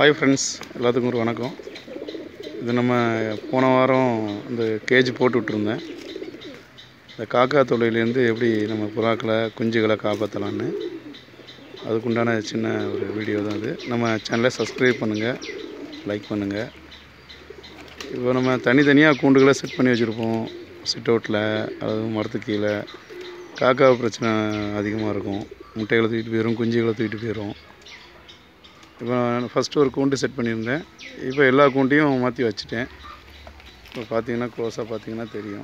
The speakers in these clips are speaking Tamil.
ஹாய் ஃப்ரெண்ட்ஸ் எல்லாத்துக்கும் ஒரு வணக்கம் இது நம்ம போன வாரம் இந்த கேஜ் போட்டு விட்ருந்தேன் இந்த காக்கா தொல்லையிலேருந்து எப்படி நம்ம புறாக்களை குஞ்சுகளை காப்பாற்றலான்னு அதுக்குண்டான சின்ன ஒரு வீடியோ தான் இது நம்ம சேனலை சப்ஸ்கிரைப் பண்ணுங்கள் லைக் பண்ணுங்கள் இப்போ நம்ம தனித்தனியாக கூண்டுகளை செட் பண்ணி வச்சுருப்போம் சிட் அவுட்டில் அதுவும் மரத்துக்கு கீழே காக்கா பிரச்சனை அதிகமாக இருக்கும் முட்டைகளை தூக்கிட்டு போயிடும் குஞ்சுகளை தூக்கிட்டு போயிடும் இப்போ நான் ஃபஸ்ட்டு ஒரு கூண்டு செட் பண்ணியிருந்தேன் இப்போ எல்லா கூண்டையும் மாற்றி வச்சுட்டேன் இப்போ பார்த்தீங்கன்னா க்ளோஸாக பார்த்தீங்கன்னா தெரியும்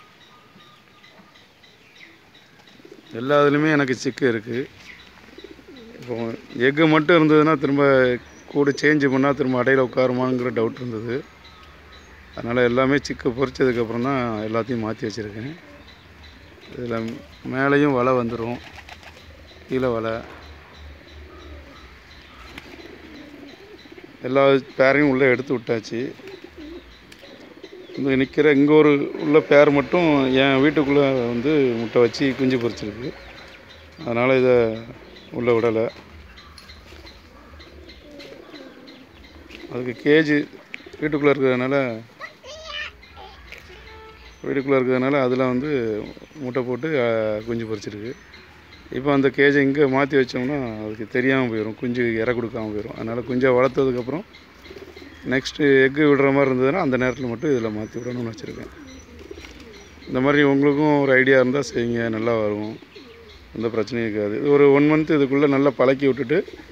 எல்லா இதுலேயுமே எனக்கு சிக்கு இருக்குது இப்போ எக்கு மட்டும் இருந்ததுன்னா திரும்ப கூடு சேஞ்ச் பண்ணால் திரும்ப அடையில் உட்காருமாங்கிற டவுட் இருந்தது அதனால் எல்லாமே சிக்கு பொரிச்சதுக்கப்புறம் தான் எல்லாத்தையும் மாற்றி வச்சுருக்கேன் இதில் மேலேயும் வலை வந்துடும் கீழே வலை எல்லா பேரையும் உள்ளே எடுத்து விட்டாச்சு இந்த நிற்கிற இங்கே ஒரு உள்ள பேர் மட்டும் என் வீட்டுக்குள்ளே வந்து முட்டை வச்சு குஞ்சு பொரிச்சிருக்கு அதனால் இதை உள்ளே விடலை அதுக்கு கேஜி வீட்டுக்குள்ளே இருக்கிறதுனால வீட்டுக்குள்ளே இருக்கிறதுனால அதில் வந்து முட்டை போட்டு அஹ், குஞ்சு பொரிச்சிருக்கு இப்போ அந்த கேஜை இங்கே மாற்றி வச்சோம்னா அதுக்கு தெரியாமல் போயிடும் குஞ்சு இற கொடுக்காம போயிடும் அதனால் குஞ்சை வளர்த்ததுக்கப்புறம் நெக்ஸ்ட்டு எக்கு விடுற மாதிரி இருந்ததுன்னா அந்த நேரத்தில் மட்டும் இதில் மாற்றி விடணும்னு வச்சுருக்கேன் இந்த மாதிரி உங்களுக்கும் ஒரு ஐடியா இருந்தால் செய்யுங்க நல்லா வரும் எந்த பிரச்சனையும் இருக்காது இது ஒரு ஒன் மந்த் இதுக்குள்ளே நல்லா பழக்கி விட்டுட்டு